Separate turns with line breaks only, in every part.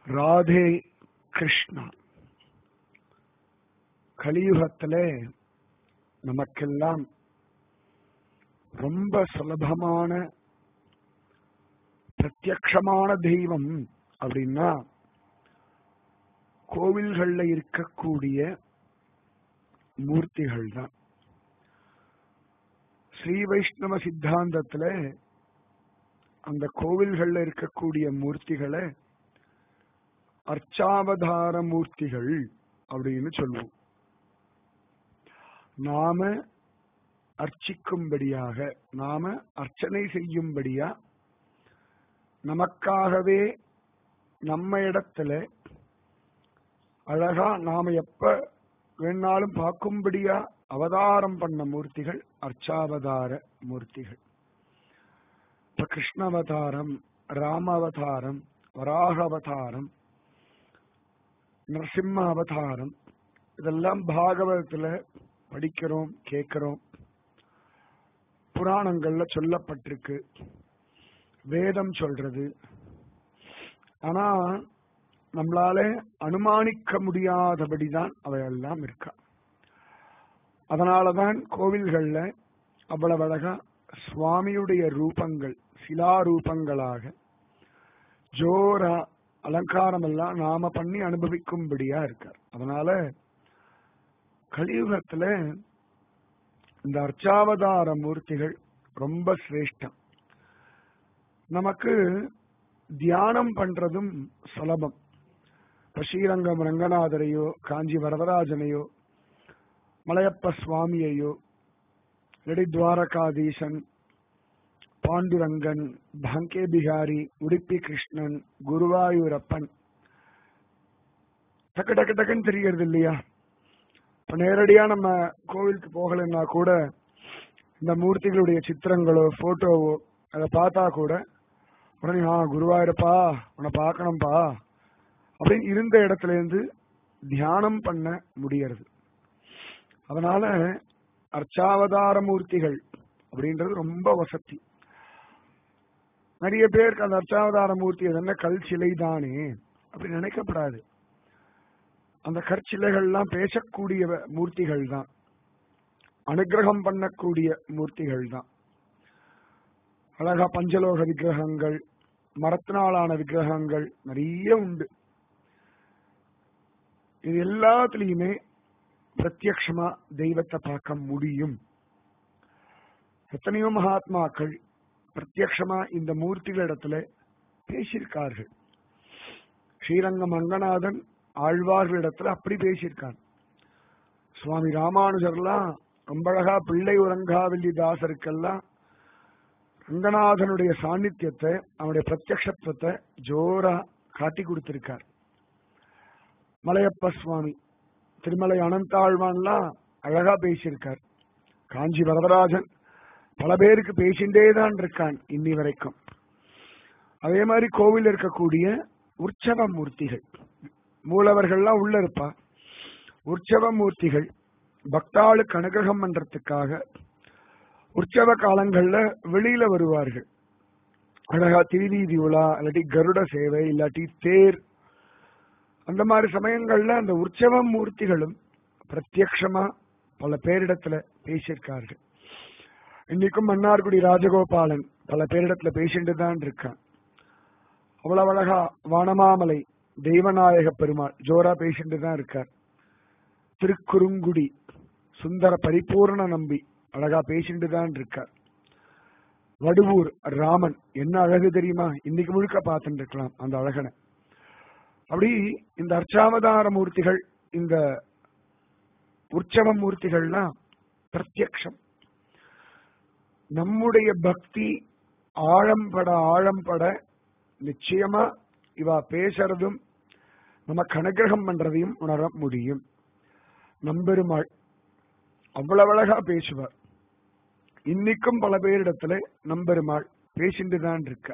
ராதே கிருஷ்ணா கலியுகத்திலே நமக்கெல்லாம் ரொம்ப சுலபமான பிரத்யக்ஷமான தெய்வம் அப்படின்னா கோவில்கள்ல இருக்கக்கூடிய மூர்த்திகள் தான் ஸ்ரீ வைஷ்ணவ சித்தாந்தத்துல அந்த கோவில்கள்ல இருக்கக்கூடிய மூர்த்திகளை அர்ச்சாவதார மூர்த்திகள் அப்படின்னு சொல்லுவோம் நாம அர்ச்சிக்கும்படியாக நாம அர்ச்சனை செய்யும்படியா நமக்காகவே நம்ம இடத்துல அழகா நாம எப்ப வேணாலும் பார்க்கும்படியா அவதாரம் பண்ண மூர்த்திகள் அர்ச்சாவதார மூர்த்திகள் இப்ப கிருஷ்ணவதாரம் ராமவதாரம் வராக அவதாரம் நரசிம்ம அவதாரம் இதெல்லாம் பாகவதத்துல படிக்கிறோம் கேட்கிறோம் புராணங்கள்ல சொல்லப்பட்டிருக்கு வேதம் சொல்றது ஆனா நம்மளால அனுமானிக்க முடியாதபடிதான் அவையெல்லாம் இருக்கா அதனாலதான் கோவில்கள்ல அவ்வளவு அழகா சுவாமியுடைய ரூபங்கள் சிலா ரூபங்களாக ஜோரா அலங்காரம் எல்லாம் நாம பண்ணி அனுபவிக்கும்படியா இருக்கார் அதனால கலியுகத்துல இந்த அர்ச்சாவதார மூர்த்திகள் ரொம்ப சிரேஷ்டம் நமக்கு தியானம் பண்றதும் சுலபம் இப்ப ஸ்ரீரங்கம் ரங்கநாதரையோ காஞ்சி வரதராஜனையோ மலையப்ப சுவாமியையோ இல்லாட்டி துவாரகாதீசன் பாண்டுரங்கன் பாங்கே பிகாரி உடுப்பி கிருஷ்ணன் குருவாயூரப்பன் டக்கு டக்கு டக்குன்னு தெரியறது இல்லையா இப்ப நேரடியா நம்ம கோவிலுக்கு போகலைன்னா கூட இந்த மூர்த்திகளுடைய சித்திரங்களோ போட்டோவோ அதை பார்த்தா கூட உடனே ஆ குருவாயூரப்பா உன்னை பார்க்கணும்பா அப்படின்னு இருந்த இடத்துல இருந்து தியானம் பண்ண முடியறது அதனால அர்ச்சாவதார மூர்த்திகள் அப்படின்றது ரொம்ப வசதி நிறைய பேருக்கு அந்த அர்ச்சாவதார மூர்த்தி அது என்ன கல் சிலை தானே அப்படி நினைக்கப்படாது அந்த கற்சிலைகள்லாம் பேசக்கூடிய மூர்த்திகள் தான் அனுகிரகம் பண்ணக்கூடிய மூர்த்திகள் தான் அழகா பஞ்சலோக விக்கிரகங்கள் மரத்தினாலான விக்கிரகங்கள் நிறைய உண்டு இது எல்லாத்துலயுமே பிரத்யக்ஷமா தெய்வத்தை பார்க்க முடியும் எத்தனையோ மகாத்மாக்கள் பிரத்யக்ஷமா இந்த மூர்த்திகள் இடத்துல பேசியிருக்கார்கள் ஸ்ரீரங்கம் ரங்கநாதன் ஆழ்வார்களிடத்துல அப்படி பேசியிருக்கார் சுவாமி ராமானுஜர்லாம் ரொம்ப அழகா பிள்ளை உறங்காவல்லி தாசருக்கெல்லாம் ரங்கநாதனுடைய சாநித்தியத்தை அவனுடைய பிரத்யக்ஷத்துவத்தை ஜோரா காட்டி கொடுத்திருக்கார் மலையப்ப சுவாமி திருமலை அனந்தாழ்வான்லாம் அழகா பேசியிருக்கார் காஞ்சி வரதராஜன் பல பேருக்கு பேசிண்டே தான் இருக்கான் இன்னி வரைக்கும் அதே மாதிரி கோவில் இருக்கக்கூடிய உற்சவ மூர்த்திகள் மூலவர்கள்லாம் உள்ள இருப்பா உற்சவ மூர்த்திகள் பக்தாளுக்கு அனுகிரகம் பண்றதுக்காக உற்சவ காலங்கள்ல வெளியில வருவார்கள் அழகா திருவீதி உலா இல்லாட்டி கருட சேவை இல்லாட்டி தேர் அந்த மாதிரி சமயங்கள்ல அந்த உற்சவ மூர்த்திகளும் பிரத்யக்ஷமா பல பேரிடத்துல பேசியிருக்கார்கள் இன்னைக்கும் மன்னார்குடி ராஜகோபாலன் பல பேரிடத்துல பேசிட்டு தான் இருக்கான் அவ்வளவு அழகா வானமாமலை தெய்வநாயக பெருமாள் ஜோரா பேசிட்டு தான் இருக்கார் திருக்குறுங்குடி சுந்தர பரிபூர்ண நம்பி அழகா பேசிட்டு தான் இருக்கார் வடுவூர் ராமன் என்ன அழகு தெரியுமா இன்னைக்கு முழுக்க பார்த்துட்டு இருக்கலாம் அந்த அழகனை அப்படி இந்த அர்ச்சாவதார மூர்த்திகள் இந்த உற்சவ மூர்த்திகள்லாம் பிரத்யக்ஷம் நம்முடைய பக்தி ஆழம்பட ஆழம்பட நிச்சயமா இவா பேசுறதும் நமக்கு அனுகிரகம் பண்றதையும் உணர முடியும் நம்பெருமாள் அவ்வளவு அழகா பேசுவார் இன்னைக்கும் பல பேரிடத்துல நம்பெருமாள் பேசிட்டு தான் இருக்க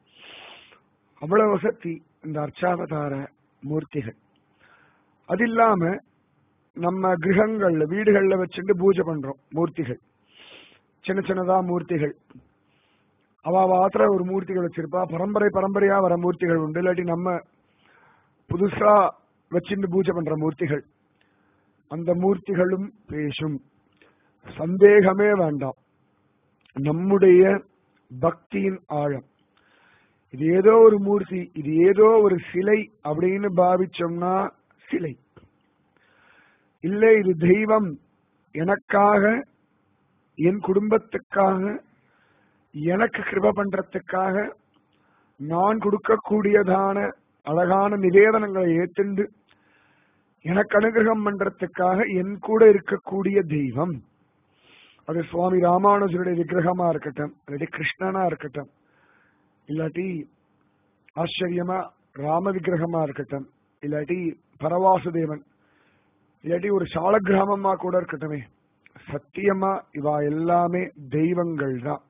அவ்வளவு வசதி இந்த அர்ச்சாவதார மூர்த்திகள் அது இல்லாம நம்ம கிரகங்கள்ல வீடுகள்ல வச்சுட்டு பூஜை பண்றோம் மூர்த்திகள் சின்ன சின்னதா மூர்த்திகள் அவ வாத்திர ஒரு மூர்த்திகள் வச்சிருப்பா பரம்பரை பரம்பரையா வர மூர்த்திகள் உண்டு இல்லாட்டி நம்ம புதுசா வச்சிருந்து பூஜை பண்ற மூர்த்திகள் அந்த மூர்த்திகளும் பேசும் சந்தேகமே வேண்டாம் நம்முடைய பக்தியின் ஆழம் இது ஏதோ ஒரு மூர்த்தி இது ஏதோ ஒரு சிலை அப்படின்னு பாவிச்சோம்னா சிலை இல்லை இது தெய்வம் எனக்காக என் குடும்பத்துக்காக எனக்கு கிருப பண்றதுக்காக நான் கொடுக்கக்கூடியதான அழகான நிவேதனங்களை ஏத்துண்டு எனக்கு அனுகிரகம் பண்றதுக்காக என் கூட இருக்கக்கூடிய தெய்வம் அது சுவாமி ராமானுஜருடைய விக்கிரகமா இருக்கட்டும் இல்லாட்டி கிருஷ்ணனா இருக்கட்டும் இல்லாட்டி ஆச்சரியமா ராம விக்கிரகமா இருக்கட்டும் இல்லாட்டி பரவாசுதேவன் இல்லாட்டி ஒரு சால கிராமமா கூட இருக்கட்டுமே சத்தியமா இவா எல்லாமே தெய்வங்கள் தான்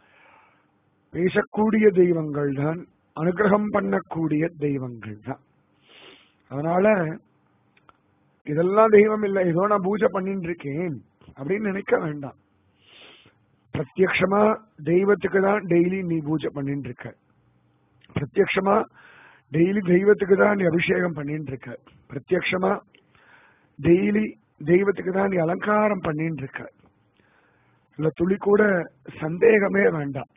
பேசக்கூடிய தெய்வங்கள் தான் அனுகிரகம் பண்ணக்கூடிய தெய்வங்கள் தான் அதனால இதெல்லாம் தெய்வம் இல்லை ஏதோ நான் பூஜை பண்ணிட்டு இருக்கேன் அப்படின்னு நினைக்க வேண்டாம் பிரத்யக்ஷமா தெய்வத்துக்கு தான் டெய்லி நீ பூஜை பண்ணிட்டு இருக்க பிரத்யக்ஷமா டெய்லி தெய்வத்துக்கு தான் நீ அபிஷேகம் பண்ணிட்டு இருக்க பிரத்யக்ஷமா டெய்லி தெய்வத்துக்கு தான் நீ அலங்காரம் பண்ணிட்டு இருக்க இல்ல துளி கூட சந்தேகமே வேண்டாம்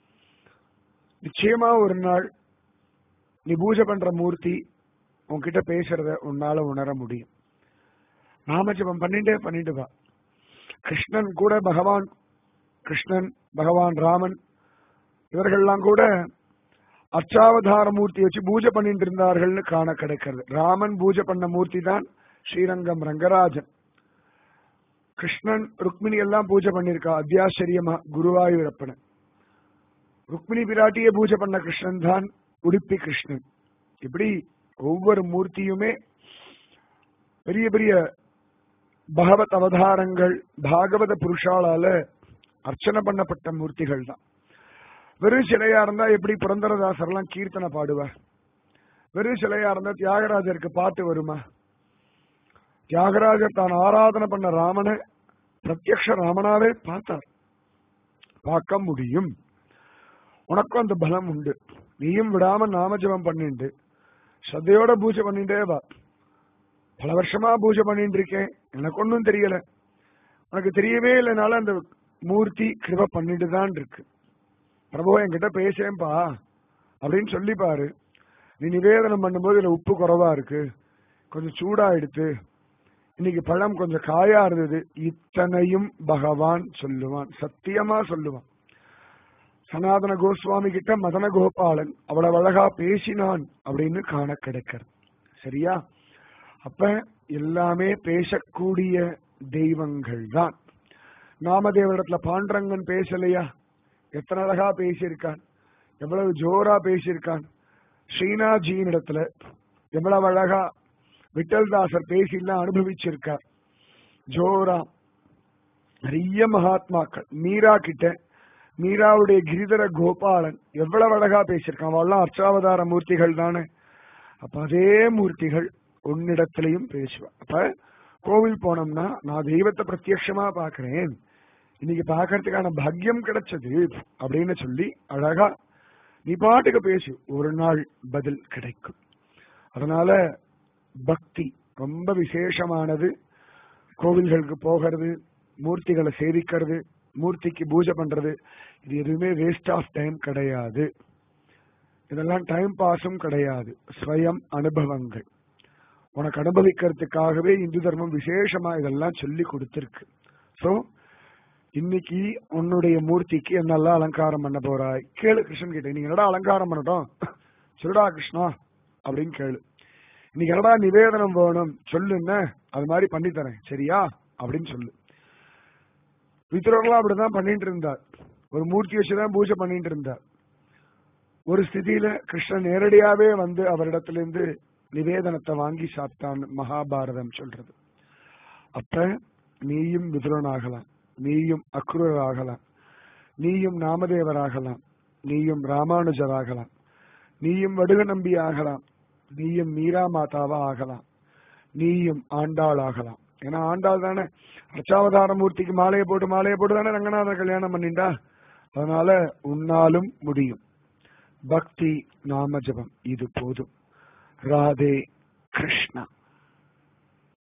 நிச்சயமா ஒரு நாள் நீ பூஜை பண்ற மூர்த்தி உன்கிட்ட பேசுறத உன்னால உணர முடியும் நாமஜபம் பண்ணிட்டே பண்ணிட்டு வா கிருஷ்ணன் கூட பகவான் கிருஷ்ணன் பகவான் ராமன் இவர்கள்லாம் கூட அர்ச்சாவதார மூர்த்தி வச்சு பூஜை பண்ணிட்டு இருந்தார்கள்னு காண கிடைக்கிறது ராமன் பூஜை பண்ண மூர்த்தி தான் ஸ்ரீரங்கம் ரங்கராஜன் கிருஷ்ணன் ருக்மிணி எல்லாம் பூஜை பண்ணிருக்கா அத்தியாச்சரியமா குருவாயூரப்பன ருக்மிணி பிராட்டிய பூஜை பண்ண கிருஷ்ணன் தான் உடுப்பி கிருஷ்ணன் இப்படி ஒவ்வொரு மூர்த்தியுமே பெரிய பெரிய பகவத் அவதாரங்கள் பாகவத புருஷாலால அர்ச்சனை பண்ணப்பட்ட மூர்த்திகள் தான் வெறும் சிலையா இருந்தா எப்படி புரந்தரதாசர் எல்லாம் கீர்த்தனை பாடுவார் வெறும் சிலையா இருந்தா தியாகராஜருக்கு பாட்டு வருமா தியாகராஜர் தான் ஆராதனை பண்ண ராமனை பிரத்யக்ஷ ராமனாவே பார்த்தார் பார்க்க முடியும் உனக்கும் அந்த பலம் உண்டு நீயும் விடாம நாமஜபம் பண்ணிட்டு ஸ்ரத்தையோட பூஜை பண்ணிட்டே வா பல வருஷமா பூஜை பண்ணிட்டு இருக்கேன் எனக்கு ஒன்றும் தெரியல உனக்கு தெரியவே இல்லைனால அந்த மூர்த்தி கிருப பண்ணிட்டு தான் இருக்கு பிரபு என்கிட்ட பேசேன்பா அப்படின்னு சொல்லி பாரு நீ நிவேதனம் பண்ணும்போது இதுல உப்பு குறைவா இருக்கு கொஞ்சம் சூடா எடுத்து இன்னைக்கு பழம் கொஞ்சம் காயா இருந்தது இத்தனையும் பகவான் சொல்லுவான் சத்தியமா சொல்லுவான் சனாதன கோஸ்வாமி கிட்ட மதன கோபாலன் அவ்வளவு அழகா பேசினான் அப்படின்னு காண கிடைக்கிறது சரியா அப்ப எல்லாமே பேசக்கூடிய தெய்வங்கள் தான் நாமதேவரிடத்துல பாண்டரங்கன் பேசலையா எத்தனை அழகா பேசியிருக்கான் எவ்வளவு ஜோரா பேசியிருக்கான் ஸ்ரீநாத்ஜியின் இடத்துல எவ்வளவு அழகா விட்டல்தாசர் பேசிலாம் அனுபவிச்சிருக்கார் ஜோரா நிறைய மகாத்மாக்கள் மீரா கிட்ட மீராவுடைய கிரிதர கோபாலன் எவ்வளவு அழகா பேசியிருக்கான் அவெல்லாம் அர்ச்சாவதார மூர்த்திகள் தானே அப்ப அதே மூர்த்திகள் உன்னிடத்திலையும் பேசுவான் அப்ப கோவில் போனோம்னா நான் தெய்வத்தை பிரத்யட்சமா பாக்குறேன் இன்னைக்கு பாக்குறதுக்கான பாக்கியம் கிடைச்சது அப்படின்னு சொல்லி அழகா நீ பாட்டுக்கு பேசு ஒரு நாள் பதில் கிடைக்கும் அதனால பக்தி ரொம்ப விசேஷமானது கோவில்களுக்கு போகிறது மூர்த்திகளை சேவிக்கிறது மூர்த்திக்கு பூஜை பண்றது இது எதுவுமே வேஸ்ட் ஆஃப் டைம் கிடையாது இதெல்லாம் டைம் பாஸும் கிடையாது ஸ்வயம் அனுபவங்கள் உனக்கு அனுபவிக்கிறதுக்காகவே இந்து தர்மம் விசேஷமா இதெல்லாம் சொல்லி கொடுத்திருக்கு சோ இன்னைக்கு உன்னுடைய மூர்த்திக்கு என்னெல்லாம் அலங்காரம் பண்ண போறாய் கேளு கிருஷ்ணன் கிட்ட நீங்க என்னடா அலங்காரம் பண்ணட்டும் சொல்லுடா கிருஷ்ணா அப்படின்னு கேளு இன்னைக்கு என்னடா நிவேதனம் வேணும் சொல்லு என்ன அது மாதிரி பண்ணி தரேன் சரியா அப்படின்னு சொல்லு வித்துரவங்களும் அப்படிதான் பண்ணிட்டு இருந்தார் ஒரு மூர்த்தி வச்சுதான் பூஜை பண்ணிட்டு இருந்தார் ஒரு ஸ்திதியில கிருஷ்ணன் நேரடியாவே வந்து அவரிடத்திலிருந்து நிவேதனத்தை வாங்கி சாப்பிட்டான் மகாபாரதம் சொல்றது அப்ப நீயும் விதுரனாகலாம் நீயும் அக்ரூரர் ஆகலாம் நீயும் நாமதேவராகலாம் நீயும் ராமானுஜராகலாம் நீயும் வடுக நம்பி ஆகலாம் நீயும் மீரா மாதாவா ஆகலாம் நீயும் ஆண்டாள் ஆகலாம் ஏன்னா ஆண்டாள் தானே அச்சாவதார மூர்த்திக்கு மாலையை போட்டு மாலையை போட்டு தானே ரங்கநாதர் கல்யாணம் பண்ணிண்டா அதனால உன்னாலும் முடியும் பக்தி நாம ஜபம் இது போதும் ராதே கிருஷ்ணா